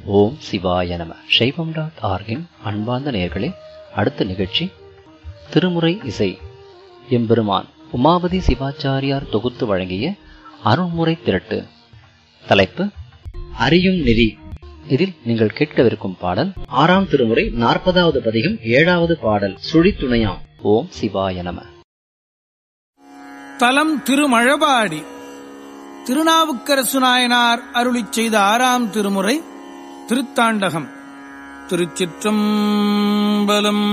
ஓம் சிவாய நம சைவம் டாட் ஆர்கின் அன்பார்ந்த நேயர்களே அடுத்த நிகழ்ச்சி திருமுறை இசை எம்பெருமான் உமாபதி சிவாச்சாரியார் தொகுத்து வழங்கிய அருண்முறை திரட்டு தலைப்பு அறியும் நெறி இதில் நீங்கள் கேட்கவிருக்கும் பாடல் ஆறாம் திருமுறை நாற்பதாவது பதிகம் ஏழாவது பாடல் சுழித்துணையாம் ஓம் சிவாய நம தலம் திருமழபாடி திருநாவுக்கரசு நாயனார் அருளிச் செய்த ஆறாம் திருமுறை திருத்தாண்டகம் திருச்சிற்றம்பலம்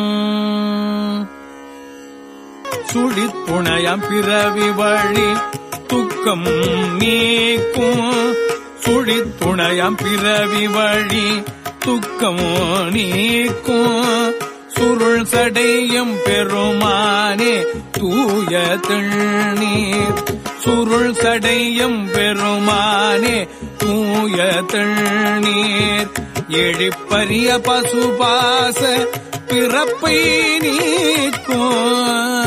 சுழித்துணையம் பிறவி வழி துக்கம் நீக்கும் சுழித்துணையம் பிறவி வழி துக்கம் நீக்கும் சுருள் சடையும் பெருமானே தூய தண்ணீர் சுருள் சடையும் பெருமானே தூய தண்ணீர் எழிப்பரிய பசுபாச பிறப்பை நீக்கும்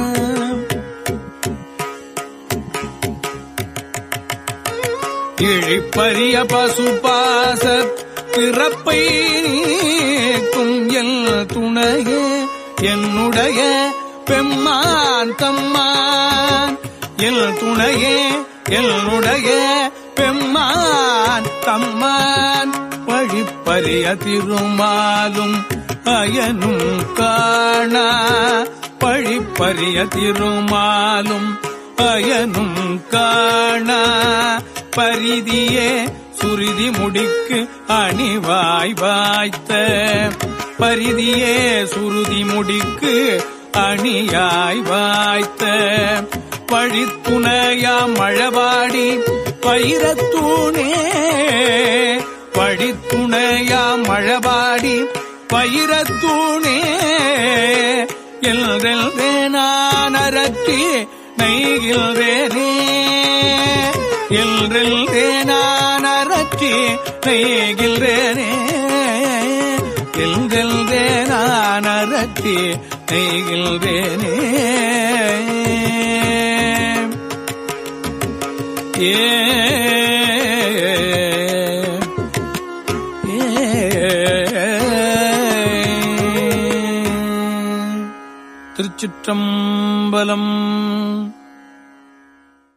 இழிப்பரிய பசுபாச பிறப்பை நீக்கும் எல் துணையே என்னுடைய பெம்மான் தம்மான் எல் துணையே என்னுடைய பெம்மான் தம்மான் பழிப்பரிய திருமாலும் அயனும் காணா பழிப்பரிய திருமாலும் அயனும் காணா பரிதியே சுருதி முடிக்கு அணிவாய் வாய்த்த பரிதியே சுருதி முடிக்கு அணியாய் வாய்த்த பழித்துணையாம் மழவாடி பயிரத்தூணே பழித்துணையாம் மழவாடி பயிரத்தூணே எல்தெல்தே நான் அரற்றி நெய்கில்வேனே எல்தெல்தே நான் அரற்றி நெய்கில்வேனே எல்தெல்தே நான் அரற்றி நெய்கில்வேனே திருச்சிற்றம்பலம்